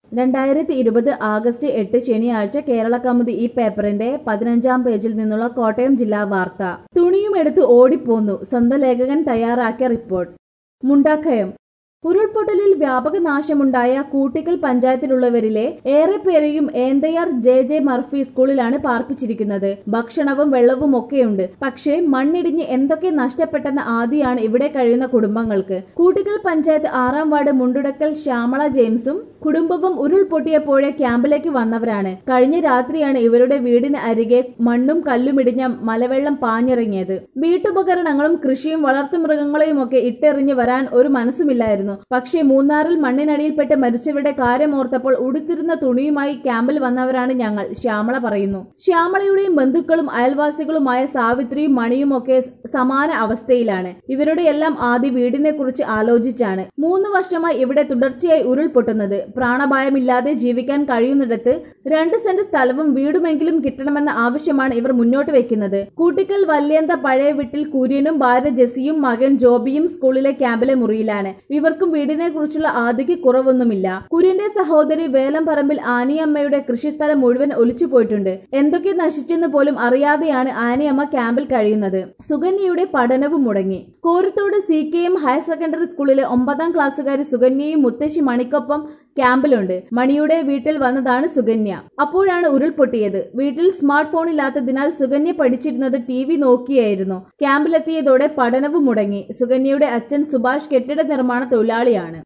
രണ്ടായിരത്തി ഇരുപത് ആഗസ്റ്റ് എട്ട് ശനിയാഴ്ച കേരള കൗമുദി ഈ പേപ്പറിന്റെ പതിനഞ്ചാം പേജിൽ നിന്നുള്ള കോട്ടയം ജില്ലാ വാർത്ത തുണിയുമെടുത്ത് ഓടിപ്പോന്നു സ്വന്തം ലേഖകൻ തയ്യാറാക്കിയ റിപ്പോർട്ട് മുണ്ടാക്കയം ഉരുൾപൊട്ടലിൽ വ്യാപക നാശമുണ്ടായ കൂട്ടിക്കൽ പഞ്ചായത്തിലുള്ളവരിലെ ഏറെ പേരെയും ഏന്തയാർ ജെ ജെ മർഫി സ്കൂളിലാണ് പാർപ്പിച്ചിരിക്കുന്നത് ഭക്ഷണവും വെള്ളവും ഒക്കെയുണ്ട് പക്ഷേ മണ്ണിടിഞ്ഞ് എന്തൊക്കെ നഷ്ടപ്പെട്ടെന്ന ആദിയാണ് ഇവിടെ കഴിയുന്ന കുടുംബങ്ങൾക്ക് കൂട്ടിക്കൽ പഞ്ചായത്ത് ആറാം വാർഡ് മുണ്ടുടക്കൽ ശ്യാമള ജെയിംസും കുടുംബവും ഉരുൾപൊട്ടിയപ്പോഴേ ക്യാമ്പിലേക്ക് വന്നവരാണ് കഴിഞ്ഞ രാത്രിയാണ് ഇവരുടെ വീടിന് അരികെ മണ്ണും കല്ലുമിടിഞ്ഞ മലവെള്ളം പാഞ്ഞിറങ്ങിയത് വീട്ടുപകരണങ്ങളും കൃഷിയും വളർത്തുമൃഗങ്ങളെയും ഒക്കെ ഇട്ടെറിഞ്ഞ് വരാൻ ഒരു മനസ്സുമില്ലായിരുന്നു പക്ഷേ മൂന്നാറിൽ മണ്ണിനടിയിൽപ്പെട്ട് മരിച്ചവരുടെ കാര്യമോർത്തപ്പോൾ ഉടുത്തിരുന്ന തുണിയുമായി ക്യാമ്പിൽ വന്നവരാണ് ഞങ്ങൾ ശ്യാമള പറയുന്നു ശ്യാമളയുടെയും ബന്ധുക്കളും അയൽവാസികളുമായ സാവിത്രിയും മണിയും ഒക്കെ സമാന അവസ്ഥയിലാണ് ഇവരുടെ എല്ലാം ആദ്യ വീടിനെ കുറിച്ച് ആലോചിച്ചാണ് മൂന്ന് വർഷമായി ഇവിടെ തുടർച്ചയായി ഉരുൾപൊട്ടുന്നത് പ്രാണഭയമില്ലാതെ ജീവിക്കാൻ കഴിയുന്നിടത്ത് രണ്ട് സെന്റ് സ്ഥലവും വീടുമെങ്കിലും കിട്ടണമെന്ന ആവശ്യമാണ് ഇവർ മുന്നോട്ട് വെക്കുന്നത് കൂട്ടിക്കൽ വല്യന്ത പഴയ വീട്ടിൽ കുര്യനും ഭാര്യ ജെസിയും മകൻ ജോബിയും സ്കൂളിലെ ക്യാമ്പിലെ മുറിയിലാണ് ഇവർക്കും വീടിനെ കുറിച്ചുള്ള ആദിക്ക് കുറവൊന്നുമില്ല കുര്യന്റെ സഹോദരി വേലംപറമ്പിൽ ആനിയമ്മയുടെ കൃഷിസ്ഥലം മുഴുവൻ ഒലിച്ചു പോയിട്ടുണ്ട് എന്തൊക്കെ നശിച്ചെന്ന് പോലും അറിയാതെയാണ് ആനിയമ്മ ക്യാമ്പിൽ കഴിയുന്നത് സുകന്യയുടെ പഠനവും മുടങ്ങി Korathodu C K M higher secondary സ്കൂളിലെ ഒമ്പതാം ക്ലാസ്സുകാരി സുകന്യയും മുത്തശ്ശി മണിക്കൊപ്പം ക്യാമ്പിലുണ്ട് മണിയുടെ വീട്ടിൽ വന്നതാണ് സുകന്യ അപ്പോഴാണ് ഉരുൾപൊട്ടിയത് വീട്ടിൽ സ്മാർട്ട് ഫോൺ ഇല്ലാത്തതിനാൽ സുകന്യ പഠിച്ചിരുന്നത് ടി വി നോക്കിയായിരുന്നു ക്യാമ്പിലെത്തിയതോടെ പഠനവും മുടങ്ങി സുകന്യയുടെ അച്ഛൻ സുഭാഷ് കെട്ടിട നിർമ്മാണ തൊഴിലാളിയാണ്